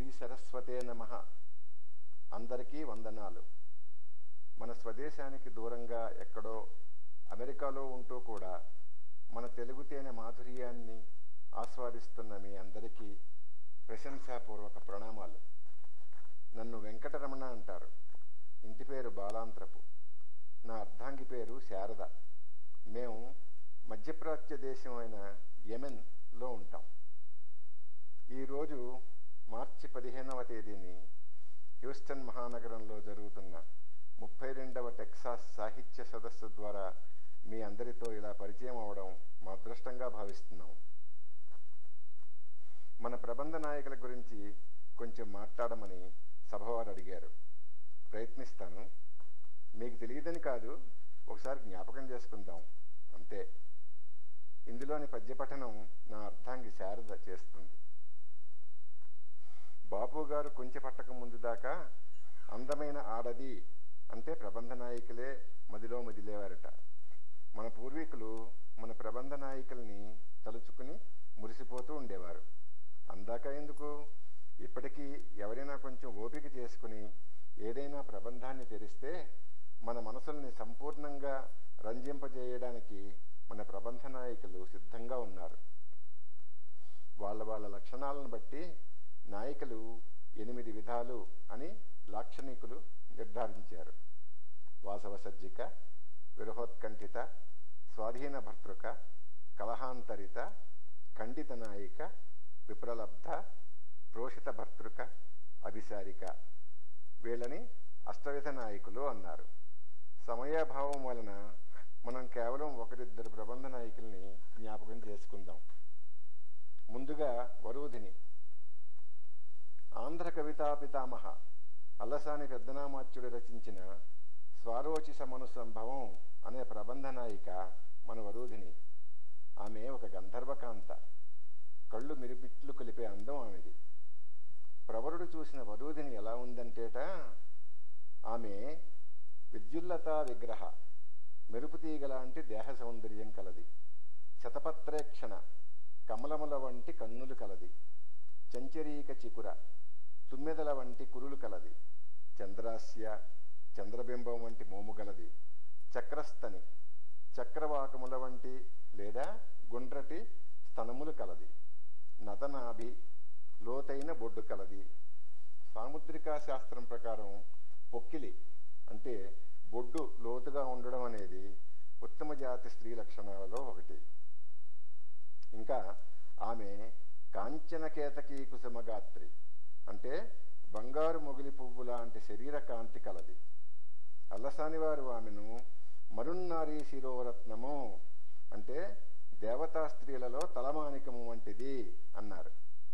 శ్రీ సరస్వతే నమ అందరికీ వందనాలు మన స్వదేశానికి దూరంగా ఎక్కడో అమెరికాలో ఉంటూ కూడా మన తెలుగు తేనె మాధుర్యాన్ని ఆస్వాదిస్తున్న మీ అందరికీ ప్రశంసాపూర్వక ప్రణామాలు నన్ను వెంకటరమణ అంటారు ఇంటి పేరు బాలాంత్రపు నా అర్ధాంగి పేరు శారద మేము మధ్యప్రాచ్య దేశం అయిన యెమెన్లో ఉంటాం ఈరోజు మార్చి పదిహేనవ తేదీని హ్యూస్టన్ మహానగరంలో జరుగుతున్న ముప్పై రెండవ టెక్సాస్ సాహిత్య సదస్సు ద్వారా మీ అందరితో ఇలా పరిచయం అవడం మా అదృష్టంగా భావిస్తున్నాం మన ప్రబంధ నాయకుల గురించి కొంచెం మాట్లాడమని సభవారు అడిగారు ప్రయత్నిస్తాను మీకు తెలియదని కాదు ఒకసారి జ్ఞాపకం చేసుకుందాం అంతే ఇందులోని పద్యపఠనం నా అర్థాంగి శారద చేస్తుంది బాపు గారు కొంచె పట్టక ముందు దాకా అందమైన ఆడది అంటే ప్రబంధ నాయకులే మదిలో మదిలేవారట మన పూర్వీకులు మన ప్రబంధ నాయకుల్ని తలుచుకుని మురిసిపోతూ ఉండేవారు అందాక ఎందుకు ఇప్పటికీ ఎవరైనా కొంచెం ఓపిక చేసుకుని ఏదైనా ప్రబంధాన్ని తెరిస్తే మన మనసుల్ని సంపూర్ణంగా రంజింపజేయడానికి మన ప్రబంధ నాయకులు సిద్ధంగా ఉన్నారు వాళ్ళ వాళ్ళ లక్షణాలను బట్టి నాయకులు ఎనిమిది విధాలు అని లాక్షణికులు నిర్ధారించారు వాసవ సజ్జిక విరహోత్కంఠిత స్వాధీన భర్తృక కలహాంతరిత ఖండిత నాయిక విప్రలబ్ధ ప్రోషిత భర్తృక అభిసారిక వీళ్ళని అష్టవిధ నాయకులు అన్నారు సమయాభావం వలన మనం కేవలం ఒకరిద్దరు ప్రబంధ నాయకుల్ని జ్ఞాపకం చేసుకుందాం ముందుగా వరూధిని ఆంధ్ర కవితా పితామహ అల్లసాని పెద్దనామాచ్యుడు రచించిన స్వారోచిస మను సంభవం అనే ప్రబంధ నాయిక మన వరూధిని ఆమె ఒక గంధర్వకాంత కళ్ళు మిరిపిట్లు కలిపే అందం ఆమెది ప్రవరుడు చూసిన వరూధిని ఎలా ఉందంటేట ఆమె విద్యుల్లతా విగ్రహ మెరుపుతీగ లాంటి దేహ సౌందర్యం కలది శతపత్రేక్షణ కమలముల వంటి కన్నులు కలది చంచరీక చికుర తుమ్మెదల వంటి కురులు కలది చంద్రాస్య చంద్రబింబం వంటి మోము గలది చక్రస్తని చక్రవాకముల వంటి లేదా గుండ్రటి స్తనములు కలది నతనాభి లోతైన బొడ్డు కలది సాముద్రికా శాస్త్రం ప్రకారం పొక్కిలి అంటే బొడ్డు లోతుగా ఉండడం అనేది ఉత్తమ జాతి స్త్రీ లక్షణాలలో ఒకటి ఇంకా ఆమె కాంచనకేతకీ కుసుమగాత్రి అంటే బంగారు మొగిలి పువ్వు లాంటి శరీర కాంతి కలది అల్లసాని వారు ఆమెను మరున్నారీ శిరోరత్నము అంటే దేవతా స్త్రీలలో తలమానికము వంటిది అన్నారు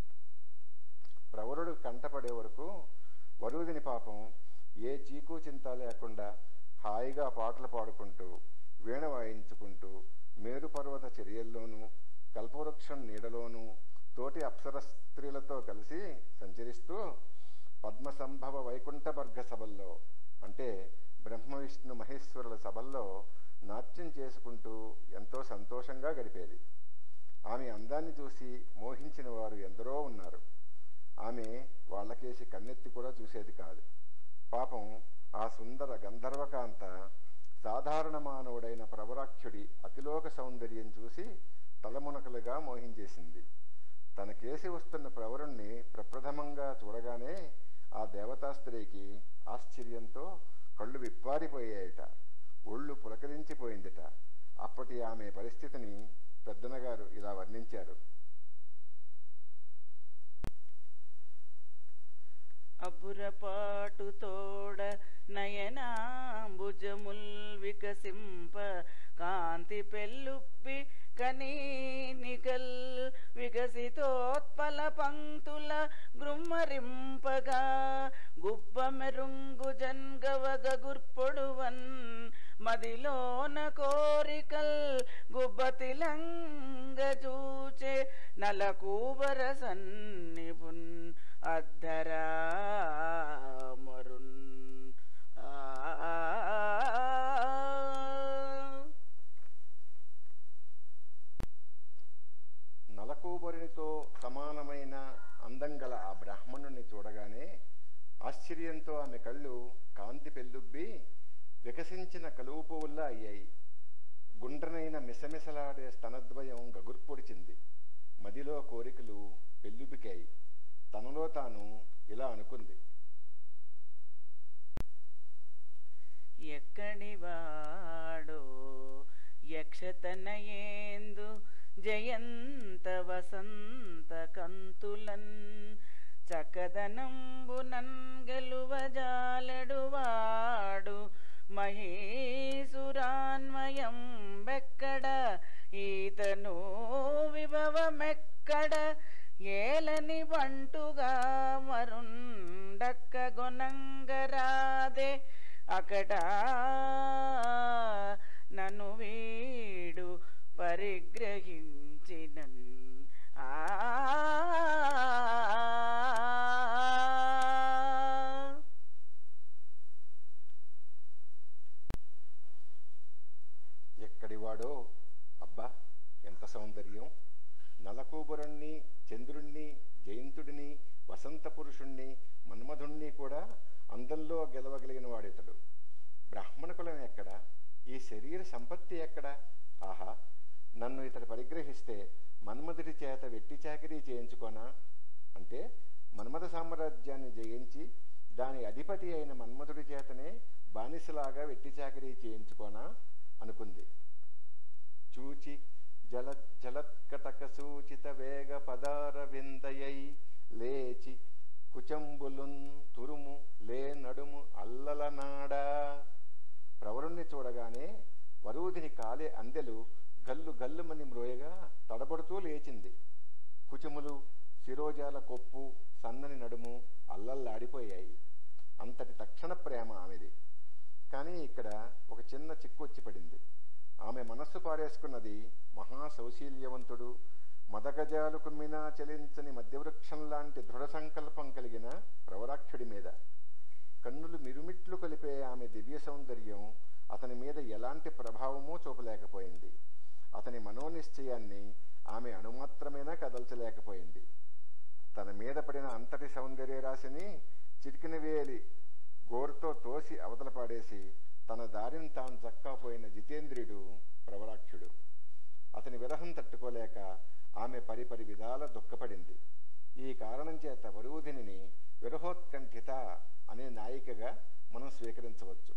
ప్రవరుడు కంటపడే వరకు వరుదిని పాపం ఏ చీకు చింత లేకుండా హాయిగా పాటలు పాడుకుంటూ వీణ వాయించుకుంటూ మేరు పర్వత చర్యల్లోనూ కల్పవృక్షం నీడలోనూ తోటి అప్సర స్త్రీలతో కలిసి సంచరిస్తూ పద్మసంభవ వైకుంఠవర్గ సభల్లో అంటే బ్రహ్మ విష్ణు మహేశ్వరుల సభల్లో నాట్యం చేసుకుంటూ ఎంతో సంతోషంగా గడిపేది ఆమె అందాన్ని చూసి మోహించిన వారు ఎందరో ఉన్నారు ఆమె వాళ్ళకేసి కన్నెత్తి కూడా చూసేది కాదు పాపం ఆ సుందర గంధర్వకాంత సాధారణ మానవుడైన ప్రవరాఖ్యుడి అతిలోక సౌందర్యం చూసి తలమునకలుగా మోహించేసింది తన కేసి వస్తున్న ప్రవరుణ్ణి ప్రప్రథమంగా చూడగానే ఆ దేవతా స్త్రీకి ఆశ్చర్యంతో కళ్ళు విప్పారిపోయాయట ఒళ్ళు పులకరించిపోయిందిట అప్పటి ఆమె పరిస్థితిని పెద్దనగారు ఇలా వర్ణించారు అబ్బురపాటు తోడ నయనాంబుజముల్ వికసింప కాంతి పెళ్ళుప్పి కనీనికల్ వికసితోత్పల పంక్తుల గృమ్మరింపగా గుబ్బ మెరుంగు జన్గవగ గుర్పొడువన్ మదిలోన కోరికల్ గుబ్బతిలంగ చూచే నలకూబర సన్నిపున్ అద్ధరా మరున్ ఆ నలకూబరినితో సమానమైన అందం గల ఆ బ్రాహ్మణుణ్ణి చూడ సౌందర్యంతో ఆమె కళ్ళు కాంతి పెల్లుబ్బి వికసించిన కలువు పువ్వుల్లా అయ్యాయి గుండ్రనైన మిసమిసలాడే స్తనద్వయం గగుర్పొడిచింది మదిలో కోరికలు పెల్లుబికాయి తనలో తాను ఇలా అనుకుంది ఎక్కడి వాడో యక్షతనయేందు జయంత వసంత కంతులన్ చకదనంబునన్ గెలువజాలడు వాడు మహేసురాన్వయం బెక్కడ ఈతను విభవమెక్కడ ఏలని వంటుగా మరుండక్క గొనంగరాదే అకట నన్ను వీడు పరిగ్రహించినన్ ఆ ఎక్కడివాడో అబ్బా ఎంత సౌందర్యం నలకూబురుణ్ణి చంద్రుణ్ణి జయంతుడిని వసంత పురుషుణ్ణి మన్మధుణ్ణి కూడా అందంలో గెలవగలిగిన వాడితడు బ్రాహ్మణ కులం ఎక్కడ ఈ శరీర సంపత్తి ఎక్కడ ఆహా నన్ను ఇతడు పరిగ్రహిస్తే మన్మధుడి చేత వెట్టి చాకిరీ చేయించుకోనా అంటే మన్మథ సామ్రాజ్యాన్ని జయించి దాని అధిపతి అయిన మన్మధుడి చేతనే బానిసలాగా వెట్టి చాకిరీ చేయించుకోనా అనుకుంది చూచి జల జలత్కటక సూచిత వేగ పదార విందయై లేచి కుచంబులున్ తురుము లే నడుము అల్లల నాడా ప్రవరుణ్ణి చూడగానే వరూధిని కాలే అందెలు గల్లు గల్లుమని మ్రోయగా తడబడుతూ లేచింది కుచుములు శిరోజాల కొప్పు సన్నని నడుము అల్లల్లాడిపోయాయి అంతటి తక్షణ ప్రేమ ఆమెది కానీ ఇక్కడ ఒక చిన్న చిక్కు వచ్చి పడింది ఆమె మనస్సు పారేసుకున్నది మహాసౌశీల్యవంతుడు మదగజాలు కుమ్మినా చలించని మధ్యవృక్షం లాంటి దృఢ సంకల్పం కలిగిన ప్రవరాక్షుడి మీద కన్నులు మిరుమిట్లు కలిపే ఆమె దివ్య సౌందర్యం అతని మీద ఎలాంటి ప్రభావమూ చూపలేకపోయింది అతని మనోనిశ్చయాన్ని ఆమె అణుమాత్రమైనా కదల్చలేకపోయింది తన మీద పడిన అంతటి సౌందర్య రాశిని చిటికిన వేలి గోరుతో తోసి అవతల పాడేసి తన దారిని తాను చక్కాపోయిన జితేంద్రియుడు ప్రవరాక్షుడు అతని విరహం తట్టుకోలేక ఆమె పరిపరి విధాల దుఃఖపడింది ఈ కారణం చేత వరూధిని విరహోత్కంఠిత అనే నాయికగా మనం స్వీకరించవచ్చు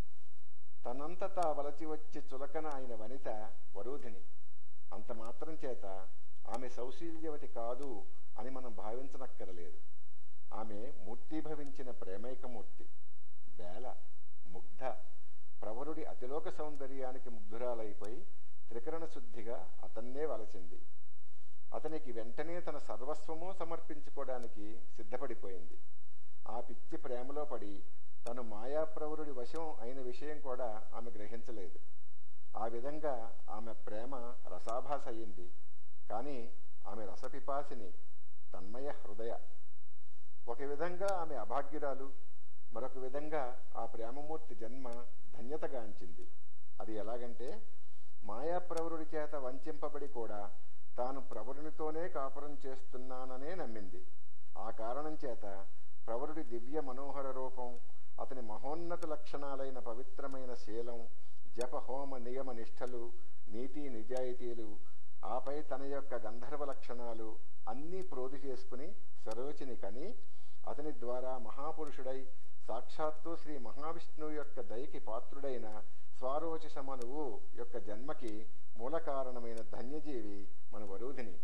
తనంతటా వలచి వచ్చి చులకన అయిన వనిత వరూధిని అంత మాత్రం చేత ఆమె సౌశీల్యవతి కాదు అని మనం భావించనక్కరలేదు ఆమె మూర్తీభవించిన ప్రేమైకమూర్తి బేల ముగ్ధ ప్రవరుడి అతిలోక సౌందర్యానికి ముగ్ధురాలైపోయి త్రికరణ శుద్ధిగా అతన్నే వలచింది అతనికి వెంటనే తన సర్వస్వము సమర్పించుకోవడానికి సిద్ధపడిపోయింది ఆ పిచ్చి ప్రేమలో పడి తను మాయాప్రవరుడి వశం అయిన విషయం కూడా ఆమె గ్రహించలేదు ఆ విధంగా ఆమె ప్రేమ రసాభాస అయ్యింది కానీ ఆమె రసపిపాసిని తన్మయ హృదయ ఒక విధంగా ఆమె అభాగ్యురాలు మరొక విధంగా ఆ ప్రేమమూర్తి జన్మ ధన్యతగాంచింది అది ఎలాగంటే మాయాప్రవరుడి చేత వంచింపబడి కూడా తాను ప్రవరునితోనే కాపురం చేస్తున్నాననే నమ్మింది ఆ కారణం చేత ప్రవరుడి దివ్య మనోహర రూపం అతని మహోన్నత లక్షణాలైన పవిత్రమైన శీలం జప హోమ నియమ నిష్ఠలు నీతి నిజాయితీలు ఆపై తన యొక్క గంధర్వ లక్షణాలు అన్నీ ప్రోధి చేసుకుని సరోచిని కని అతని ద్వారా మహాపురుషుడై సాక్షాత్తు శ్రీ మహావిష్ణువు యొక్క దయకి పాత్రుడైన స్వారోచిష మనువు యొక్క జన్మకి మూల కారణమైన ధన్యజీవి మన వరూధిని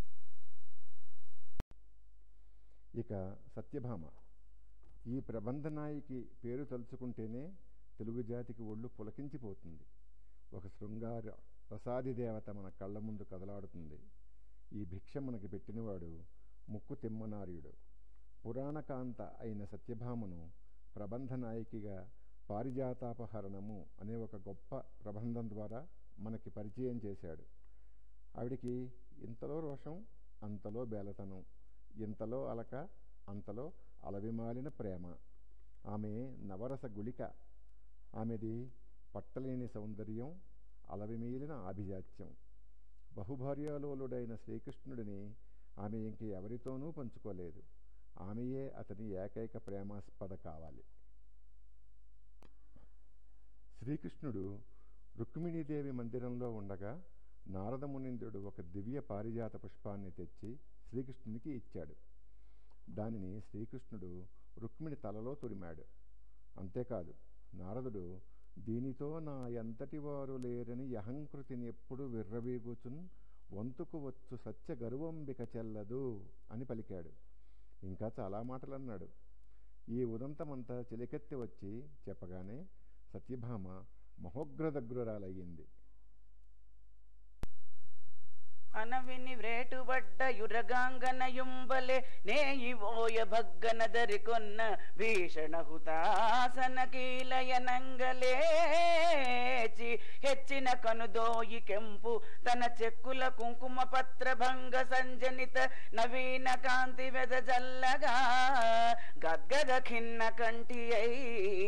ఇక సత్యభామ ఈ ప్రబంధనాయికి పేరు తలుచుకుంటేనే తెలుగు జాతికి ఒళ్ళు పులకించిపోతుంది ఒక శృంగార రసాది దేవత మన కళ్ళ ముందు కదలాడుతుంది ఈ భిక్ష మనకి పెట్టినవాడు ముక్కు తిమ్మనార్యుడు పురాణకాంత అయిన సత్యభామను ప్రబంధ నాయికగా పారిజాతాపహరణము అనే ఒక గొప్ప ప్రబంధం ద్వారా మనకి పరిచయం చేశాడు ఆవిడికి ఇంతలో రోషం అంతలో బేలతనం ఇంతలో అలక అంతలో అలవిమాలిన ప్రేమ ఆమె నవరస గుళిక ఆమెది పట్టలేని సౌందర్యం అలవిమీలిన ఆభిజాత్యం బహుభార్యాలోలుడైన శ్రీకృష్ణుడిని ఆమె ఇంక ఎవరితోనూ పంచుకోలేదు ఆమెయే అతని ఏకైక ప్రేమాస్పద కావాలి శ్రీకృష్ణుడు రుక్మిణీదేవి మందిరంలో ఉండగా నారదమునింద్రుడు ఒక దివ్య పారిజాత పుష్పాన్ని తెచ్చి శ్రీకృష్ణునికి ఇచ్చాడు దానిని శ్రీకృష్ణుడు రుక్మిణి తలలో తురిమాడు అంతేకాదు నారదుడు దీనితో నా ఎంతటి వారు లేరని యహంకృతిని ఎప్పుడు విర్రవీగుచున్ వంతుకు వచ్చు సత్య గర్వంబిక చెల్లదు అని పలికాడు ఇంకా చాలా మాటలు అన్నాడు ఈ ఉదంతమంతా చిలికెత్తి వచ్చి చెప్పగానే సత్యభామ మహోగ్రదగ్రురాలయ్యింది అనవిని వ్రేటుబడ్డ యురగాంగనయుంబలే నేయివోయ భగ్గనదరి కొన్న భీషణ హుతాసన కీలయనంగలేచి హెచ్చిన కనుదోయి కెంపు తన చెక్కుల కుంకుమ పత్ర భంగ సంజనిత నవీన కాంతి వెదజల్లగా గద్గద ఖిన్న కంటి అయి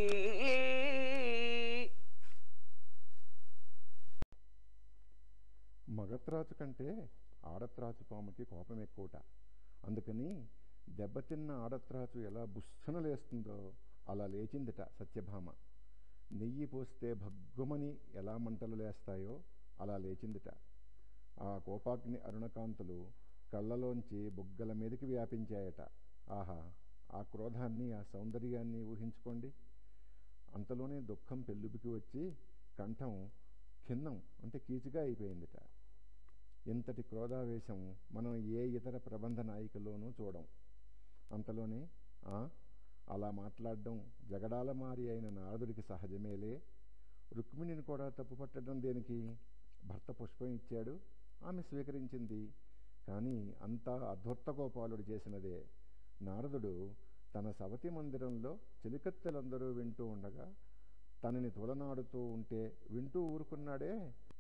మగత్రాచు కంటే ఆడత్రాచు పాముకి కోపం ఎక్కువట అందుకని దెబ్బతిన్న ఆడత్రాచు ఎలా బుస్సన లేస్తుందో అలా లేచిందిట సత్యభామ నెయ్యి పోస్తే భగ్గుమని ఎలా మంటలు లేస్తాయో అలా లేచిందిట ఆ కోపాగ్ని అరుణకాంతులు కళ్ళలోంచి బుగ్గల మీదకి వ్యాపించాయట ఆహా ఆ క్రోధాన్ని ఆ సౌందర్యాన్ని ఊహించుకోండి అంతలోనే దుఃఖం పెళ్ళుబికి వచ్చి కంఠం ఖిన్నం అంటే కీచుగా అయిపోయిందిట ఇంతటి క్రోధావేశం మనం ఏ ఇతర ప్రబంధ నాయికలోనూ చూడం అంతలోనే "ఆ, అలా మాట్లాడడం జగడాల మారి అయిన నారదుడికి సహజమేలే రుక్మిణిని కూడా తప్పుపట్టడం దేనికి భర్త పుష్పం ఇచ్చాడు ఆమె స్వీకరించింది కానీ అంతా అధూర్తగోపాలుడు చేసినదే నారదుడు తన సవతి మందిరంలో చెలికత్తెలందరూ వింటూ ఉండగా తనని తులనాడుతూ ఉంటే వింటూ ఊరుకున్నాడే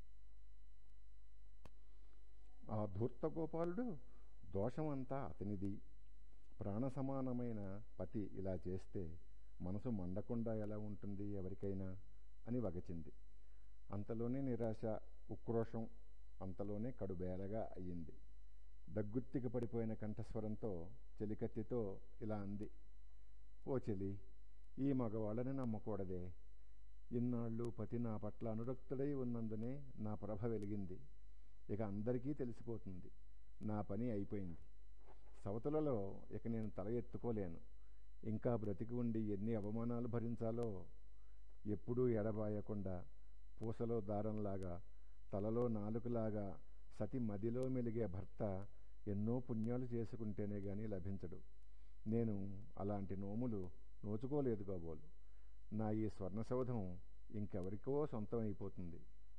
ఆ ధూర్త గోపాలుడు దోషమంతా అతనిది ప్రాణ సమానమైన పతి ఇలా చేస్తే మనసు మండకుండా ఎలా ఉంటుంది ఎవరికైనా అని వగచింది అంతలోనే నిరాశ ఉక్రోషం అంతలోనే కడుబేలగా అయ్యింది దగ్గుత్తికి పడిపోయిన కంఠస్వరంతో చెలికత్తితో ఇలా అంది ఓ చెలి ఈ మగవాళ్ళని నమ్మకూడదే ఇన్నాళ్ళు పతి నా పట్ల అనురక్తుడై ఉన్నందునే నా ప్రభ వెలిగింది ఇక అందరికీ తెలిసిపోతుంది నా పని అయిపోయింది సవతులలో ఇక నేను తల ఎత్తుకోలేను ఇంకా బ్రతికి ఉండి ఎన్ని అవమానాలు భరించాలో ఎప్పుడూ ఎడబాయకుండా పూసలో దారంలాగా తలలో నాలుకలాగా సతి మదిలో మెలిగే భర్త ఎన్నో పుణ్యాలు చేసుకుంటేనే గాని లభించడు నేను అలాంటి నోములు నోచుకోలేదు కాబోలు నా ఈ స్వర్ణసౌధం ఇంకెవరికో సొంతం అయిపోతుంది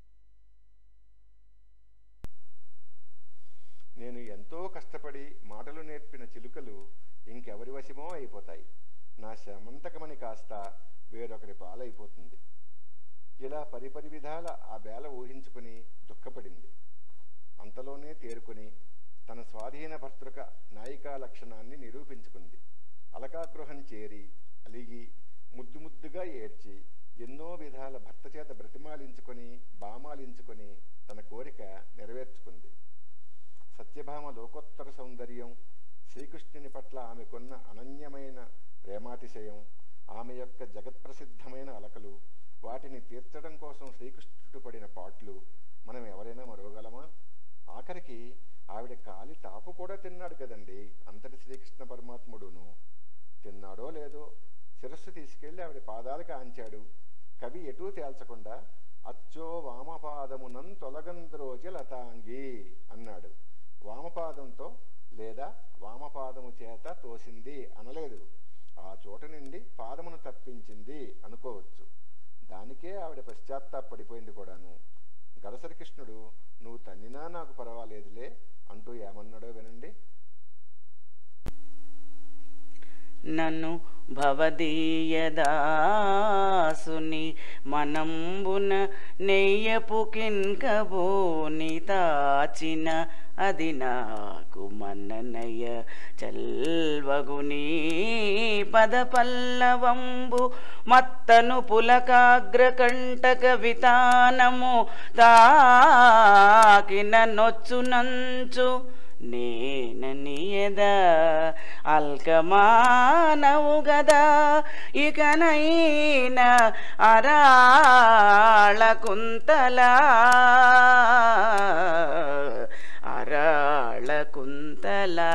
నేను ఎంతో కష్టపడి మాటలు నేర్పిన చిలుకలు ఇంకెవరి వశమో అయిపోతాయి నా శమంతకమని కాస్త వేరొకరి పాలైపోతుంది ఇలా పరిపరి విధాల ఆ బేల ఊహించుకుని దుఃఖపడింది అంతలోనే తేరుకుని తన స్వాధీన భర్తృక నాయికా లక్షణాన్ని నిరూపించుకుంది అలకాగృహం చేరి అలిగి ముద్దు ముద్దుగా ఏడ్చి ఎన్నో విధాల భర్త చేత బ్రతిమాలించుకొని బామాలించుకొని తన కోరిక నెరవేర్చుకుంది సత్యభామ లోకోత్తర సౌందర్యం శ్రీకృష్ణుని పట్ల ఆమెకున్న అనన్యమైన ప్రేమాతిశయం ఆమె యొక్క జగత్ప్రసిద్ధమైన అలకలు వాటిని తీర్చడం కోసం శ్రీకృష్ణుడు పడిన పాట్లు మనం ఎవరైనా మరవగలమా ఆఖరికి ఆవిడ కాలి తాపు కూడా తిన్నాడు కదండి అంతటి శ్రీకృష్ణ పరమాత్ముడును తిన్నాడో లేదో శిరస్సు తీసుకెళ్లి ఆవిడ పాదాలకు ఆంచాడు కవి ఎటూ తేల్చకుండా అచ్చో వామపాదమునం తొలగంద్రోజ లతాంగి అన్నాడు వామపాదంతో లేదా వామపాదము చేత తోసింది అనలేదు ఆ చోట నుండి పాదమును తప్పించింది అనుకోవచ్చు దానికే ఆవిడ పశ్చాత్తాపడిపోయింది కూడాను గడసరి కృష్ణుడు నువ్వు తన్నినా నాకు పర్వాలేదులే అంటూ ఏమన్నాడో వినండి నన్ను భవదీయదాసుని మనంబున నెయ్యపు కింకబోని తాచిన అది నాకు మన్ననయ చల్వగుని పద పల్లవంబు మత్తను పులకాగ్ర కంటక వితానము తాకిన నొచ్చునంచు నేననియదా అల్కమానవు గదా ఇకనైనా అరాళ కుంతలా అరాళ కుంతలా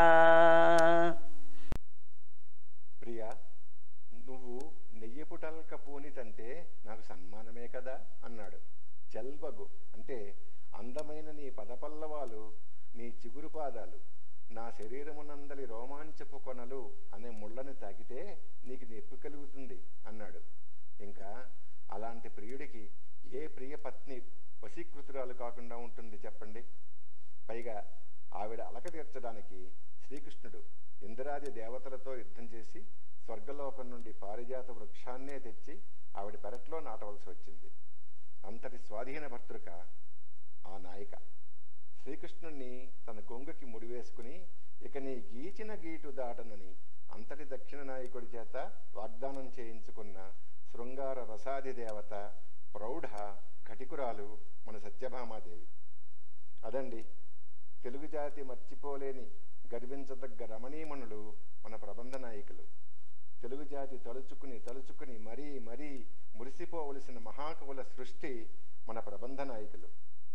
ప్రియా నువ్వు నెయ్యి పుటల్క పూనితంటే నాకు సన్మానమే కదా అన్నాడు చెల్వగు అంటే అందమైన నీ పదపల్లవాలు నీ చిగురు పాదాలు నా శరీరమునందలి రోమాంచపు కొనలు అనే ముళ్ళని తాకితే నీకు నొప్పి కలుగుతుంది అన్నాడు ఇంకా అలాంటి ప్రియుడికి ఏ ప్రియ పత్ని వశీకృతురాలు కాకుండా ఉంటుంది చెప్పండి పైగా ఆవిడ అలక తీర్చడానికి శ్రీకృష్ణుడు ఇంద్రాది దేవతలతో యుద్ధం చేసి స్వర్గలోకం నుండి పారిజాత వృక్షాన్నే తెచ్చి ఆవిడ పెరట్లో నాటవలసి వచ్చింది అంతటి స్వాధీన భర్తృక ఆ నాయిక శ్రీకృష్ణుణ్ణి తన కొంగుకి ముడివేసుకుని ఇక నీ గీచిన గీటు దాటనని అంతటి దక్షిణ నాయకుడి చేత వాగ్దానం చేయించుకున్న శృంగార రసాది దేవత ప్రౌఢ ఘటికురాలు మన సత్యభామాదేవి అదండి తెలుగు జాతి మర్చిపోలేని గర్వించదగ్గ రమణీమణులు మన ప్రబంధ నాయకులు తెలుగు జాతి తలుచుకుని తలుచుకుని మరీ మరీ మురిసిపోవలసిన మహాకవుల సృష్టి మన ప్రబంధ నాయకులు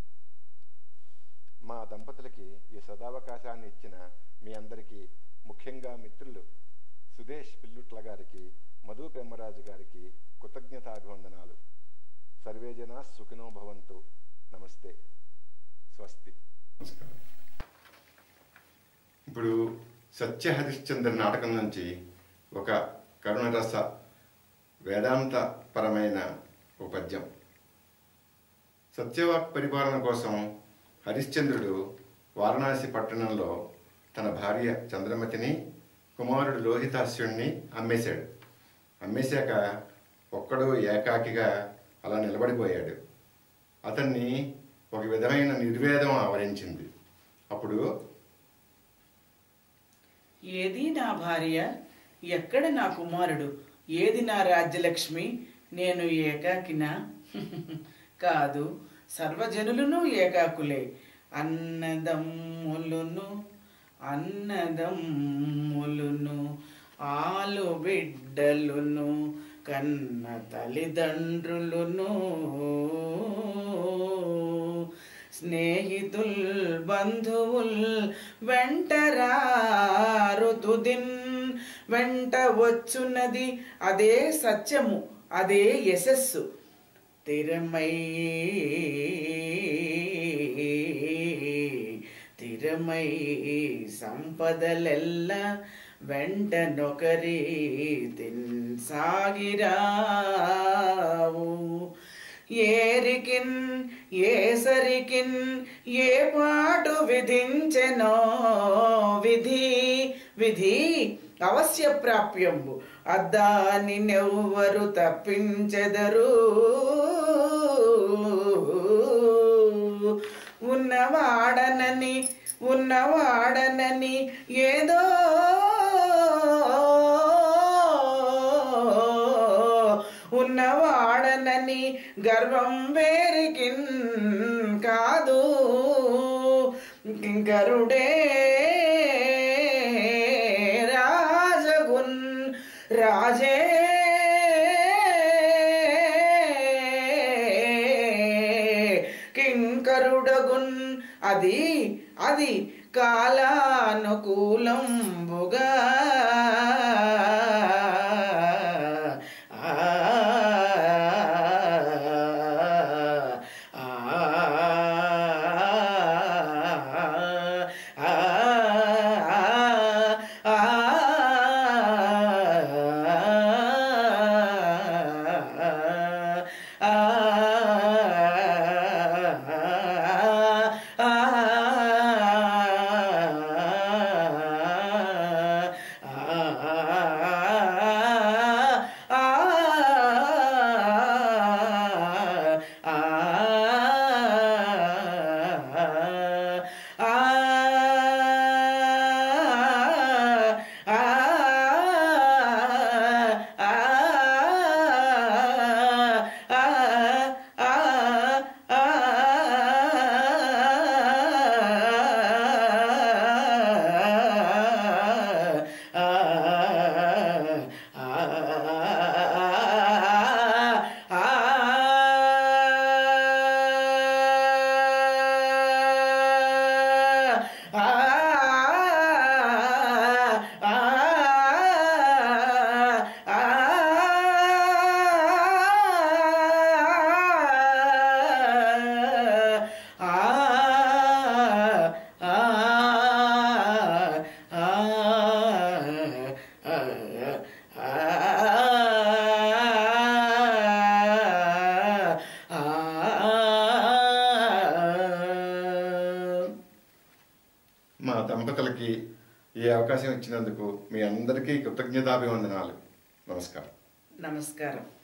మా దంపతులకి ఈ సదావకాశాన్ని ఇచ్చిన మీ అందరికీ ముఖ్యంగా మిత్రులు సుదేశ్ పిల్లుట్ల గారికి మధు పెమ్మరాజు గారికి కృతజ్ఞతాభివందనాలు సర్వే జనా సుఖినో భవంతు నమస్తే స్వస్తి ఇప్పుడు సత్య హరిశ్చంద్ర నాటకం నుంచి ఒక కరుణరస వేదాంత పరమైన ఒక పద్యం సత్యవాక్ పరిపాలన కోసం హరిశ్చంద్రుడు వారణాసి పట్టణంలో తన భార్య చంద్రమతిని కుమారుడు లోహితాస్యుణ్ణి అమ్మేశాడు అమ్మేశాక ఒక్కడు ఏకాకిగా అలా నిలబడిపోయాడు అతన్ని ఒక విధమైన నిర్వేదం ఆవరించింది అప్పుడు ఏది నా భార్య ఎక్కడ నా కుమారుడు ఏది నా రాజ్యలక్ష్మి నేను ఏకాకినా కాదు సర్వజనులను ఏకాకులే అన్నదమ్ములును అన్నదమ్ములును ఆలు బిడ్డలును కన్న తల్లిదండ్రులును స్నేహితుల్ బంధువుల్ వెంటరారు తుదిన్ వెంట వచ్చున్నది అదే సత్యము అదే యశస్సు తిరమై తిరమై సంపదలెల్ల వెంట నొకరి సాగిరావు ఏరికిన్ ఏసరికిన్ ఏ పాటు విధించెనో విధి విధి అవశ్య ప్రాప్యంబు అద్దాని నెవ్వరు తప్పించెదరు ఉన్నవాడనని ఉన్నవాడనని ఏదో ఉన్నవాడనని గర్వం వేరికిన్ కాదు గరుడే రాజగున్ రాజే కింకరుడగున్ అది అది కాలానుకూలంబుగా ఆ, ఆ, ఆ, ఆ, ఆ దంపతులకి ఈ అవకాశం ఇచ్చినందుకు మీ అందరికీ కృతజ్ఞతాభివందనాలు నమస్కారం నమస్కారం